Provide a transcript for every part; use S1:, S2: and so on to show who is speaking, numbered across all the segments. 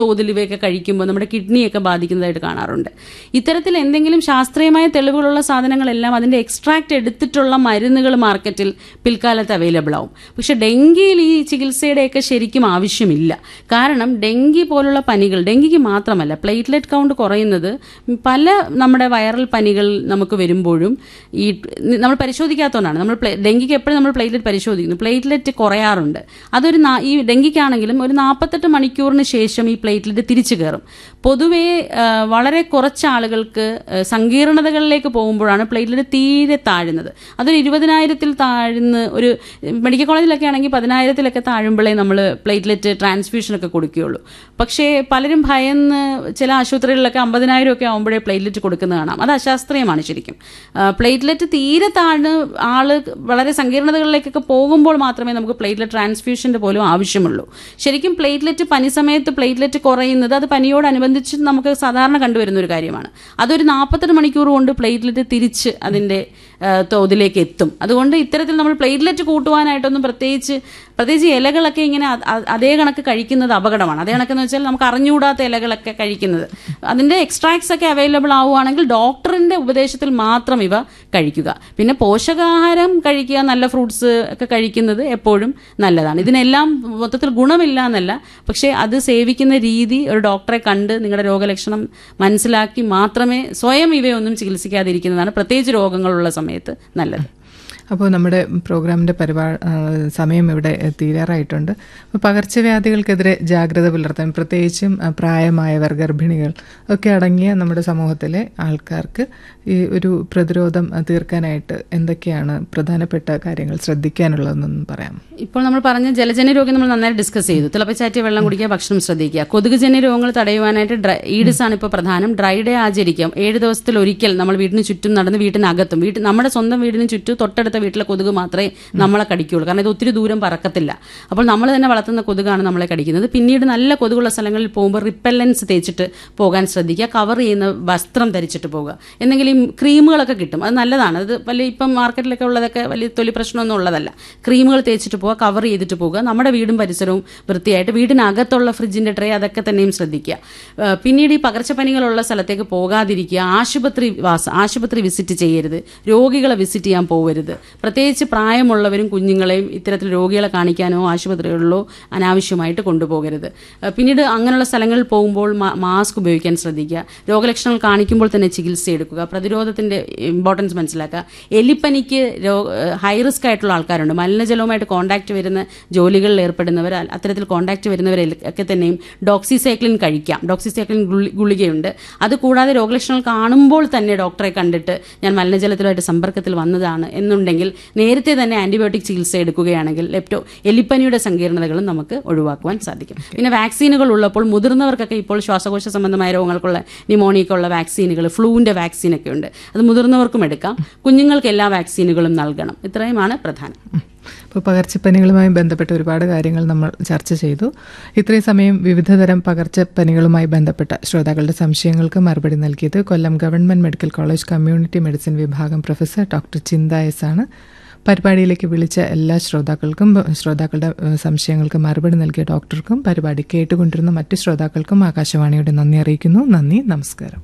S1: തോതിൽ ഇവയൊക്കെ കഴിക്കുമ്പോൾ നമ്മുടെ കിഡ്നിയൊക്കെ ബാധിക്കുന്നതായിട്ട് കാണാറുണ്ട് ഇത്തരത്തിൽ എന്തെങ്കിലും ശാസ്ത്രീയമായ തെളിവുകളുള്ള സാധനങ്ങളെല്ലാം അതിന്റെ എക്സ്ട്രാക്ട് എടുത്തിട്ടുള്ള മരുന്നുകൾ മാർക്കറ്റിൽ പിൽക്കാലത്ത് അവൈലബിൾ ആവും പക്ഷെ ഡെങ്കിയിൽ ഈ ചികിത്സയുടെയൊക്കെ ശരിക്കും ആവശ്യമില്ല കാരണം ഡെങ്കി പോലുള്ള പനികൾ ഡെങ്കിക്ക് മാത്രമല്ല പ്ലേറ്റ്ലെറ്റ് കൗണ്ട് കുറയുന്നത് പല നമ്മുടെ വൈറൽ പനികൾ നമുക്ക് വരുമ്പോഴും ഈ നമ്മൾ പരിശോധിക്കാത്തതുകൊണ്ടാണ് നമ്മൾ പ്ലേ- ഡെങ്കിക്ക് എപ്പോഴും നമ്മൾ പ്ലേറ്റ്ലെറ്റ് പരിശോധിക്കുന്നു പ്ലേറ്റ്ലെറ്റ് കുറയാറുണ്ട് അതൊരു നാ- ഈ ഡെങ്കിക്കാണെങ്കിലും ഒരു നാൽപ്പത്തെട്ട് മണിക്കൂറിന് ശേഷം ഈ പ്ലേറ്റ്ലെറ്റ് തിരിച്ചു കയറും പൊതുവേ ആ, വളരെ കുറച്ച് ആളുകൾക്ക് ആ, സങ്കീർണതകളിലേക്ക് പോകുമ്പോഴാണ് പ്ലേറ്റ്ലെറ്റ് തീരെ താഴുന്നത് അതൊരു ഇരുപതിനായിരത്തിൽ താഴ്ന്ന് ഒരു മെഡിക്കൽ കോളേജിലൊക്കെ ആണെങ്കിൽ പതിനായിരത്തിലൊക്കെ താഴുമ്പോഴേ നമ്മൾ പ്ലേറ്റ്ലെറ്റ് ട്രാൻസ്ഫ്യൂഷനൊക്കെ കൊടുക്കുകയുള്ളൂ പക്ഷേ പലരും ഭയന്ന് ചില ആശുപത്രികളിലൊക്കെ അമ്പതിനായിരം ഒക്കെ ആകുമ്പോഴേ പ്ലേറ്റ്ലെറ്റ് കൊടുക്കുന്നത് കാണാം അത് അശാസ്ത്രീയമാണ് ശരിക്കും ആ, പ്ലേറ്റ്ലെറ്റ് തീരെ താഴ്ന്ന് ആള് വളരെ സങ്കീർണതകളിലേക്കൊക്കെ പോകുമ്പോൾ മാത്രമേ നമുക്ക് പ്ലേറ്റ്ലെറ്റ് ട്രാൻസ്ഫ്യൂഷൻ്റെ പോലും ആവശ്യമുള്ളൂ ശരിക്കും പ്ലേറ്റ്ലെറ്റ് പനി സമയത്ത് പ്ലേറ്റ്ലെറ്റ് കുറയുന്നത് അത് പനിയോടനുബന്ധിച്ച് നമുക്ക് സാധാരണ കണ്ടുവരുന്ന ഒരു കാര്യമാണ് അതൊരു നാൽപ്പത്തെട്ട് മണിക്കൂർ കൊണ്ട് പ്ലേറ്റ്ലെറ്റ് തിരിച്ച് അതിൻ്റെ ആ, തോതിലേക്ക് എത്തും അതുകൊണ്ട് ഇത്തരത്തിൽ നമ്മൾ പ്ലേറ്റ്ലെറ്റ് കൂട്ടുവാനായിട്ടൊന്നും പ്രത്യേകിച്ച് പ്രത്യേകിച്ച് ഇലകളൊക്കെ ഇങ്ങനെ അ- അ- അതേ കണക്ക് കഴിക്കുന്നത് അപകടമാണ് അതേ കണക്കെന്ന് വെച്ചാൽ നമുക്ക് അറിഞ്ഞുകൂടാത്ത ഇലകളൊക്കെ കഴിക്കുന്നത് അതിൻ്റെ എക്സ്ട്രാക്ട്സ് ഒക്കെ അവൈലബിൾ ആവുകയാണെങ്കിൽ ഡോക്ടറിൻ്റെ ഉപദേശത്തിൽ മാത്രം ഇവ കഴിക്കുക പിന്നെ പോഷകാഹാരം കഴിക്കുക നല്ല ഫ്രൂട്ട്സ് ഒക്കെ കഴിക്കുന്നത് എപ്പോഴും നല്ലതാണ് ഇതിനെല്ലാം മൊത്തത്തിൽ ഗുണമില്ല എന്നല്ല പക്ഷേ അത് സേവിക്കുന്ന രീതി ഒരു ഡോക്ടറെ കണ്ട് നിങ്ങളുടെ രോഗലക്ഷണം മനസ്സിലാക്കി മാത്രമേ സ്വയം ഇവയൊന്നും ചികിത്സിക്കാതിരിക്കുന്നതാണ് പ്രത്യേകിച്ച് രോഗങ്ങളുള്ള സമയത്ത് നല്ലത്
S2: അപ്പോൾ നമ്മുടെ പ്രോഗ്രാമിൻ്റെ പരിപാ ആ, സമയം ഇവിടെ തീരാറായിട്ടുണ്ട് അപ്പോൾ പകർച്ചവ്യാധികൾക്കെതിരെ ജാഗ്രത പുലർത്താൻ പ്രത്യേകിച്ചും ആ, പ്രായമായവർ ഗർഭിണികൾ ഒക്കെ അടങ്ങിയ നമ്മുടെ സമൂഹത്തിലെ ആൾക്കാർക്ക് ഈ ഒരു പ്രതിരോധം ആ, തീർക്കാനായിട്ട് എന്തൊക്കെയാണ് പ്രധാനപ്പെട്ട കാര്യങ്ങൾ ശ്രദ്ധിക്കാനുള്ളതെന്നൊന്നും പറയാം
S1: ഇപ്പോൾ നമ്മൾ പറഞ്ഞ ജലജന്യ രോഗം നമ്മൾ നന്നായി ഡിസ്കസ് ചെയ്തു തിളപ്പിച്ചാറ്റിയ വെള്ളം കുടിക്കുക ഭക്ഷണം ശ്രദ്ധിക്കുക കൊതുകുജന്യ രോഗങ്ങൾ തടയുവാനായിട്ട് ഡ്രൈ ഈഡിസ് ആണ് ഇപ്പോൾ പ്രധാനം ഡ്രൈ ഡേ ആചരിക്കാം ഏഴ് ദിവസത്തിൽ ഒരിക്കൽ നമ്മൾ വീടിന് ചുറ്റും നടന്ന് വീട്ടിനകത്തും വീട്ടിൽ നമ്മുടെ സ്വന്തം വീടിന് ചുറ്റും തൊട്ടടുത്ത വീട്ടിലെ കൊതുക് മാത്രമേ നമ്മളെ കടിക്കുകയുള്ളൂ കാരണം ഇത് ഒത്തിരി ദൂരം പറക്കത്തില്ല അപ്പോൾ നമ്മൾ തന്നെ വളർത്തുന്ന കൊതുകാണ് നമ്മളെ കടിക്കുന്നത് പിന്നീട് നല്ല കൊതുകുള്ള സ്ഥലങ്ങളിൽ പോകുമ്പോൾ റിപ്പല്ലൻസ് തേച്ചിട്ട് പോകാൻ ശ്രദ്ധിക്കുക കവർ ചെയ്യുന്ന വസ്ത്രം ധരിച്ചിട്ട് പോകുക എന്തെങ്കിലും ക്രീമുകളൊക്കെ കിട്ടും അത് നല്ലതാണ് അത് വലിയ ഇപ്പം മാർക്കറ്റിലൊക്കെ ഉള്ളതൊക്കെ വലിയ തൊലി പ്രശ്നമൊന്നും ഉള്ളതല്ല ക്രീമുകൾ തേച്ചിട്ട് പോവുക കവർ ചെയ്തിട്ട് പോവുക നമ്മുടെ വീടും പരിസരവും വൃത്തിയായിട്ട് വീടിനകത്തുള്ള ഫ്രിഡ്ജിന്റെ ട്രേ അതൊക്കെ തന്നെയും ശ്രദ്ധിക്കുക ആ, പിന്നീട് ഈ പകർച്ചപ്പനികളുള്ള സ്ഥലത്തേക്ക് പോകാതിരിക്കുക ആശുപത്രി വാസ ആശുപത്രി വിസിറ്റ് ചെയ്യരുത് രോഗികളെ വിസിറ്റ് ചെയ്യാൻ പോകരുത് പ്രത്യേകിച്ച് പ്രായമുള്ളവരും കുഞ്ഞുങ്ങളെയും ഇത്തരത്തിൽ രോഗികളെ കാണിക്കാനോ ആശുപത്രികളിലോ അനാവശ്യമായിട്ട് കൊണ്ടുപോകരുത് ആ, പിന്നീട് അങ്ങനെയുള്ള സ്ഥലങ്ങളിൽ പോകുമ്പോൾ മാ- മാസ്ക് ഉപയോഗിക്കാൻ ശ്രദ്ധിക്കുക രോഗലക്ഷണങ്ങൾ കാണിക്കുമ്പോൾ തന്നെ ചികിത്സ എടുക്കുക പ്രതിരോധത്തിന്റെ ഇമ്പോർട്ടൻസ് മനസ്സിലാക്കുക എലിപ്പനിക്ക് ഹൈ റിസ്ക് ആയിട്ടുള്ള ആൾക്കാരുണ്ട് മലിനജലവുമായിട്ട് കോൺടാക്ട് വരുന്ന ജോലികളിൽ ഏർപ്പെടുന്നവർ അ- അത്തരത്തിൽ കോൺടാക്ട് വരുന്നവരെ ഒക്കെ തന്നെയും ഡോക്സിസൈക്ലിൻ കഴിക്കാം ഡോക്സിസൈക്ലിൻ ഗുളി- ഗുളികയുണ്ട് അത് കൂടാതെ രോഗലക്ഷണങ്ങൾ കാണുമ്പോൾ തന്നെ ഡോക്ടറെ കണ്ടിട്ട് ഞാൻ മലിനജലത്തിലുമായിട്ട് സമ്പർക്കത്തിൽ വന്നതാണ് എന്നുണ്ടെങ്കിൽ നേരത്തെ തന്നെ ആന്റിബയോട്ടിക് ചികിത്സ എടുക്കുകയാണെങ്കിൽ ലെപ്റ്റോ എലിപ്പനിയുടെ സങ്കീർണതകളും നമുക്ക് ഒഴിവാക്കുവാൻ സാധിക്കും പിന്നെ വാക്സിനുകൾ ഉള്ളപ്പോൾ മുതിർന്നവർക്കൊക്കെ ഇപ്പോൾ ശ്വാസകോശ സംബന്ധമായ രോഗങ്ങൾക്കുള്ള ന്യൂമോണിയക്കുള്ള വാക്സിനുകൾ ഫ്ലൂവിന്റെ വാക്സിനൊക്കെ ഉണ്ട് അത് മുതിർന്നവർക്കും എടുക്കാം കുഞ്ഞുങ്ങൾക്ക് എല്ലാ വാക്സിനുകളും നൽകണം ഇത്രയുമാണ് പ്രധാനം
S2: അപ്പോൾ പകർച്ചപ്പനികളുമായി ബന്ധപ്പെട്ട ഒരുപാട് കാര്യങ്ങൾ നമ്മൾ ചർച്ച ചെയ്തു ഇത്രയും സമയം വിവിധതരം പകർച്ചപ്പനികളുമായി ബന്ധപ്പെട്ട ശ്രോതാക്കളുടെ സംശയങ്ങൾക്ക് മറുപടി നൽകിയത് Kollam government medical college community medicine വിഭാഗം പ്രൊഫസർ ഡോക്ടർ ചിന്ത എസ് ആണ് പരിപാടിയിലേക്ക് വിളിച്ച എല്ലാ ശ്രോതാക്കൾക്കും ശ്രോതാക്കളുടെ ഏഹ്, സംശയങ്ങൾക്ക് മറുപടി നൽകിയ ഡോക്ടർക്കും പരിപാടി കേട്ടുകൊണ്ടിരുന്ന മറ്റ് ശ്രോതാക്കൾക്കും ആകാശവാണിയുടെ നന്ദി അറിയിക്കുന്നു നന്ദി നമസ്കാരം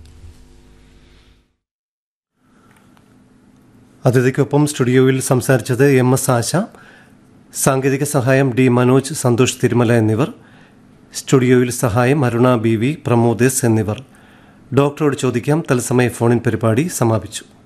S3: അതിഥിക്കൊപ്പം സ്റ്റുഡിയോയിൽ സംസാരിച്ചത് എം എസ് ആശ സാങ്കേതിക സഹായം ഡി മനോജ് സന്തോഷ് തിരുമല എന്നിവർ സ്റ്റുഡിയോയിൽ സഹായം Aruna B V Pramod S എന്നിവർ ഡോക്ടറോട് ചോദിക്കാം തത്സമയ ഫോണിൻ പരിപാടി സമാപിച്ചു